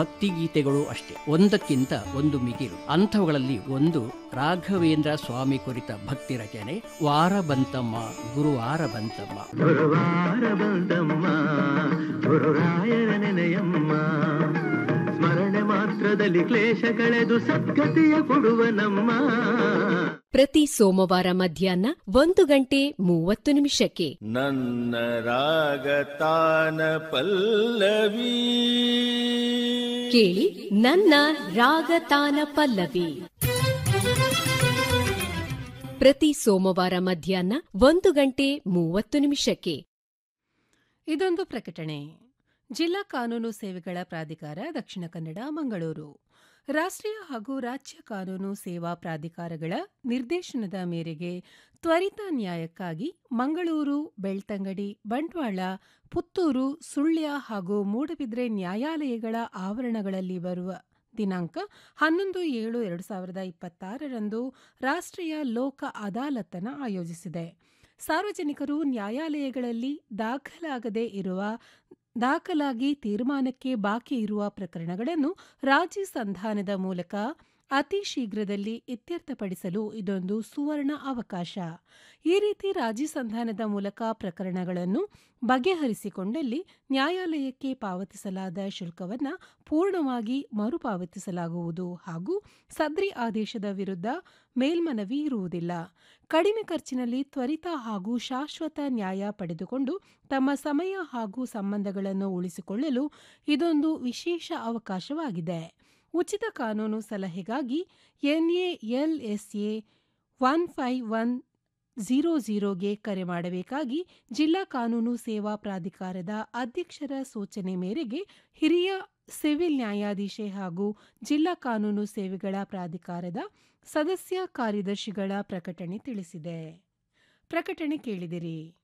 ಭಕ್ತಿಗೀತೆಗಳು ಅಷ್ಟೇ ಒಂದಕ್ಕಿಂತ ಒಂದು ಮಿಗಿಲು ಅಂಥವುಗಳಲ್ಲಿ ಒಂದು ರಾಘವೇಂದ್ರ ಸ್ವಾಮಿ ಕುರಿತ ಭಕ್ತಿ ರಚನೆ ವಾರ ಬಂತಮ್ಮ ಗುರುವಾರ ಬಂತಮ್ಮ ಗುರುವಾರ ಬಂದಮ್ಮ ಗುರುರಾಯರ ನೆನೆಯಮ್ಮ ಸ್ಮರಣೆ ಮಾತ್ರದಲ್ಲಿ ಕ್ಲೇಶ ಕಳೆದು ಸದ್ಗತಿಯ ಕೊಡುವ ನಮ್ಮ ಪ್ರತಿ ಸೋಮವಾರ ಮಧ್ಯಾಹ್ನ ಒಂದು ಗಂಟೆ ಮೂವತ್ತು ನಿಮಿಷಕ್ಕೆ ನನ್ನ ರಾಗತಾನ ಪಲ್ಲವಿ ಕೇಳಿ ನನ್ನ ರಾಗತಾನ ಪಲ್ಲವಿ ಪ್ರತಿ ಸೋಮವಾರ ಮಧ್ಯಾಹ್ನ ಒಂದು ಗಂಟೆ ಮೂವತ್ತು ನಿಮಿಷಕ್ಕೆ ಇದೊಂದು ಪ್ರಕಟಣೆ ಜಿಲ್ಲಾ ಕಾನೂನು ಸೇವೆಗಳ ಪ್ರಾಧಿಕಾರ ದಕ್ಷಿಣ ಕನ್ನಡ ಮಂಗಳೂರು ರಾಷ್ಟ್ರೀಯ ಹಾಗೂ ರಾಜ್ಯ ಕಾನೂನು ಸೇವಾ ಪ್ರಾಧಿಕಾರಗಳ ನಿರ್ದೇಶನದ ಮೇರೆಗೆ ತ್ವರಿತ ನ್ಯಾಯಕ್ಕಾಗಿ ಮಂಗಳೂರು ಬೆಳ್ತಂಗಡಿ ಬಂಟ್ವಾಳ ಪುತ್ತೂರು ಸುಳ್ಯ ಹಾಗೂ ಮೂಡಬಿದ್ರೆ ನ್ಯಾಯಾಲಯಗಳ ಆವರಣಗಳಲ್ಲಿ ಬರುವ ದಿನಾಂಕ ಹನ್ನೊಂದು ಏಳು ಎರಡು ಸಾವಿರದ ಇಪ್ಪತ್ತಾರರಂದು ರಾಷ್ಟ್ರೀಯ ಲೋಕ ಅದಾಲತನ ಆಯೋಜಿಸಿದೆ ಸಾರ್ವಜನಿಕರು ನ್ಯಾಯಾಲಯಗಳಲ್ಲಿ ದಾಖಲಾಗದೇ ಇರುವ ದಾಖಲಾಗಿ ತೀರ್ಮಾನಕ್ಕೆ ಬಾಕಿ ಇರುವ ಪ್ರಕರಣಗಳನ್ನು ರಾಜಿ ಸಂಧಾನದ ಮೂಲಕ ಅತಿ ಶೀಘ್ರದಲ್ಲಿ ಇತ್ಯರ್ಥಪಡಿಸಲು ಇದೊಂದು ಸುವರ್ಣ ಅವಕಾಶ ಈ ರೀತಿ ರಾಜಿ ಸಂಧಾನದ ಮೂಲಕ ಪ್ರಕರಣಗಳನ್ನು ಬಗೆಹರಿಸಿಕೊಂಡಲ್ಲಿ ನ್ಯಾಯಾಲಯಕ್ಕೆ ಪಾವತಿಸಲಾದ ಶುಲ್ಕವನ್ನು ಪೂರ್ಣವಾಗಿ ಮರುಪಾವತಿಸಲಾಗುವುದು ಹಾಗೂ ಸದ್ರಿ ಆದೇಶದ ವಿರುದ್ಧ ಮೇಲ್ಮನವಿ ಇರುವುದಿಲ್ಲ ಕಡಿಮೆ ಖರ್ಚಿನಲ್ಲಿ ತ್ವರಿತ ಹಾಗೂ ಶಾಶ್ವತ ನ್ಯಾಯ ಪಡೆದುಕೊಂಡು ತಮ್ಮ ಸಮಯ ಹಾಗೂ ಸಂಬಂಧಗಳನ್ನು ಉಳಿಸಿಕೊಳ್ಳಲು ಇದೊಂದು ವಿಶೇಷ ಅವಕಾಶವಾಗಿದೆ ಉಚಿತ ಕಾನೂನು ಸಲಹೆಗಾಗಿ NALSA one five one zero ಝೀರೋಗೆ ಕರೆ ಮಾಡಬೇಕಾಗಿ ಜಿಲ್ಲಾ ಕಾನೂನು ಸೇವಾ ಪ್ರಾಧಿಕಾರದ ಅಧ್ಯಕ್ಷರ ಸೂಚನೆ ಮೇರೆಗೆ ಹಿರಿಯ ಸಿವಿಲ್ ನ್ಯಾಯಾಧೀಶೆ ಹಾಗೂ ಜಿಲ್ಲಾ ಕಾನೂನು ಸೇವೆಗಳ ಪ್ರಾಧಿಕಾರದ ಸದಸ್ಯ ಕಾರ್ಯದರ್ಶಿಗಳ ಪ್ರಕಟಣೆ ತಿಳಿಸಿದೆ ಪ್ರಕಟಣೆ ಕೇಳಿದಿರಿ